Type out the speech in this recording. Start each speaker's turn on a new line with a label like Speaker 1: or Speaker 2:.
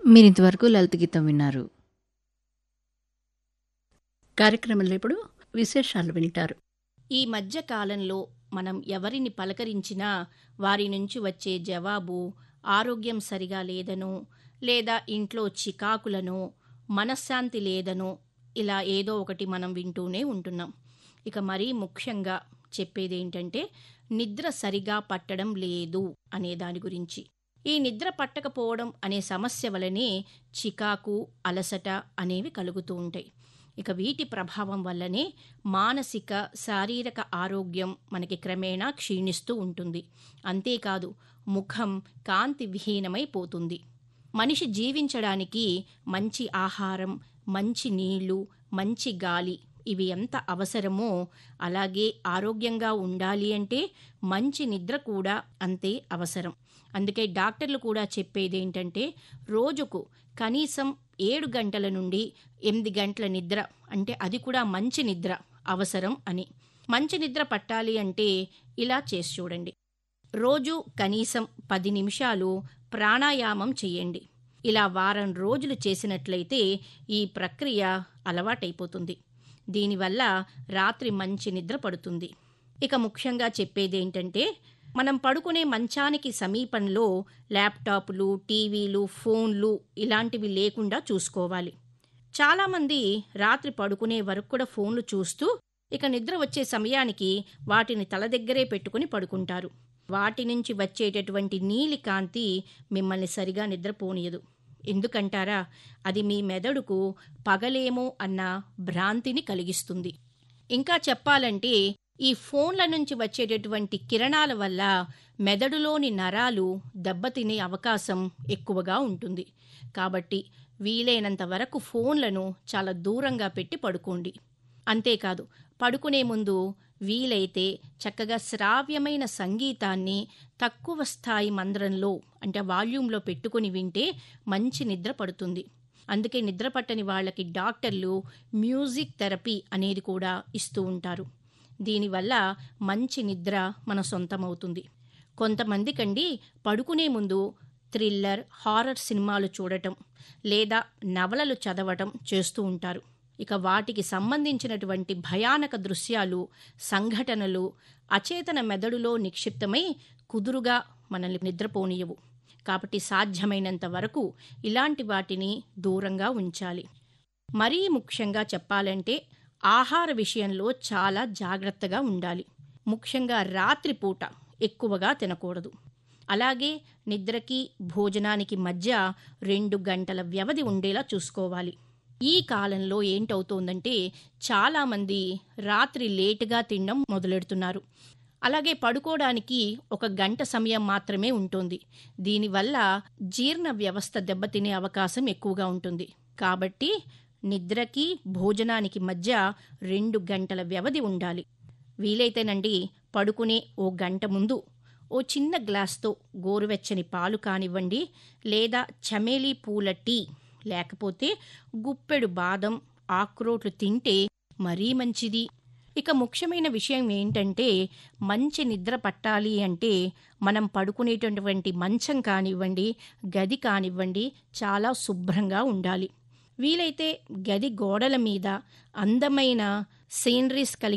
Speaker 1: మీరింతవరకు లలిత గీతం విన్నారు
Speaker 2: కార్యక్రమంలో ఇప్పుడు విశేషాలు వింటారు
Speaker 3: ఈ మధ్య కాలంలో మనం ఎవరిని పలకరించినా వారి నుంచి వచ్చే జవాబు ఆరోగ్యం సరిగా లేదనో లేదా ఇంట్లో చికాకులను మనశ్శాంతి లేదనో ఇలా ఏదో ఒకటి మనం వింటూనే ఉంటున్నాం ఇక మరీ ముఖ్యంగా చెప్పేది ఏంటంటే నిద్ర సరిగా పట్టడం లేదు అనే దాని గురించి ఈ నిద్ర పట్టకపోవడం అనే సమస్య వలనే చికాకు అలసట అనేవి కలుగుతూ ఉంటాయి ఇక వీటి ప్రభావం వల్లనే మానసిక శారీరక ఆరోగ్యం మనకి క్రమేణా క్షీణిస్తూ ఉంటుంది అంతేకాదు ముఖం కాంతి విహీనమైపోతుంది మనిషి జీవించడానికి మంచి ఆహారం మంచి నీళ్లు మంచి గాలి ఇవి ఎంత అవసరమో అలాగే ఆరోగ్యంగా ఉండాలి అంటే మంచి నిద్ర కూడా అంతే అవసరం అందుకే డాక్టర్లు కూడా చెప్పేది ఏంటంటే రోజుకు కనీసం ఏడు గంటల నుండి ఎనిమిది గంటల నిద్ర అంటే అది కూడా మంచి నిద్ర అవసరం అని మంచి నిద్ర పట్టాలి అంటే ఇలా చేసి చూడండి రోజు కనీసం పది నిమిషాలు ప్రాణాయామం చేయండి ఇలా వారం రోజులు చేసినట్లయితే ఈ ప్రక్రియ అలవాటైపోతుంది దీనివల్ల రాత్రి మంచి నిద్ర పడుతుంది ఇక ముఖ్యంగా చెప్పేది ఏంటంటే మనం పడుకునే మంచానికి సమీపంలో ల్యాప్టాప్లు టీవీలు ఫోన్లు ఇలాంటివి లేకుండా చూసుకోవాలి చాలామంది రాత్రి పడుకునే వరకు కూడా ఫోన్లు చూస్తూ ఇక నిద్ర వచ్చే సమయానికి వాటిని తల దగ్గరే పెట్టుకుని పడుకుంటారు వాటి నుంచి వచ్చేటటువంటి నీలి కాంతి మిమ్మల్ని సరిగా నిద్రపోనియదు ఎందుకంటారా అది మీ మెదడుకు పగలేమో అన్న భ్రాంతిని కలిగిస్తుంది ఇంకా చెప్పాలంటే ఈ ఫోన్ల నుంచి వచ్చేటటువంటి కిరణాల వల్ల మెదడులోని నరాలు దెబ్బతినే అవకాశం ఎక్కువగా ఉంటుంది కాబట్టి వీలైనంత వరకు ఫోన్లను చాలా దూరంగా పెట్టి పడుకోండి అంతేకాదు పడుకునే ముందు వీలైతే చక్కగా శ్రావ్యమైన సంగీతాన్ని తక్కువ స్థాయి మంద్రంలో అంటే వాల్యూమ్లో పెట్టుకుని వింటే మంచి నిద్ర పడుతుంది అందుకే నిద్ర పట్టని వాళ్ళకి డాక్టర్లు మ్యూజిక్ థెరపీ అనేది కూడా ఇస్తూ ఉంటారు దీనివల్ల మంచి నిద్ర మన సొంతమవుతుంది కొంతమందికండి పడుకునే ముందు థ్రిల్లర్ హారర్ సినిమాలు చూడటం లేదా నవలలు చదవటం చేస్తూ ఉంటారు ఇక వాటికి సంబంధించినటువంటి భయానక దృశ్యాలు సంఘటనలు అచేతన మెదడులో నిక్షిప్తమై కుదురుగా మనల్ని నిద్రపోనియవు కాబట్టి సాధ్యమైనంత వరకు ఇలాంటి వాటిని దూరంగా ఉంచాలి మరీ ముఖ్యంగా చెప్పాలంటే ఆహార విషయంలో చాలా జాగ్రత్తగా ఉండాలి ముఖ్యంగా రాత్రిపూట ఎక్కువగా తినకూడదు అలాగే నిద్రకి భోజనానికి మధ్య రెండు గంటల వ్యవధి ఉండేలా చూసుకోవాలి ఈ కాలంలో ఏంటవుతోందంటే చాలామంది రాత్రి లేటుగా తినడం మొదలెడుతున్నారు అలాగే పడుకోవడానికి ఒక గంట సమయం మాత్రమే ఉంటుంది దీనివల్ల జీర్ణ వ్యవస్థ దెబ్బతినే అవకాశం ఎక్కువగా ఉంటుంది కాబట్టి నిద్రకి భోజనానికి మధ్య రెండు గంటల వ్యవధి ఉండాలి వీలైతేనండి పడుకునే ఓ గంట ముందు ఓ చిన్న గ్లాస్తో గోరువెచ్చని పాలు కానివ్వండి లేదా చమేలీ పూల టీ లేకపోతే గుప్పెడు బాదం ఆక్రోట్లు తింటే మరీ మంచిది ఇక ముఖ్యమైన విషయం ఏంటంటే మంచి నిద్ర పట్టాలి అంటే మనం పడుకునేటటువంటి మంచం కానివ్వండి గది కానివ్వండి చాలా శుభ్రంగా ఉండాలి వీలైతే గది గోడల మీద అందమైన సీనరీస్ కలిగి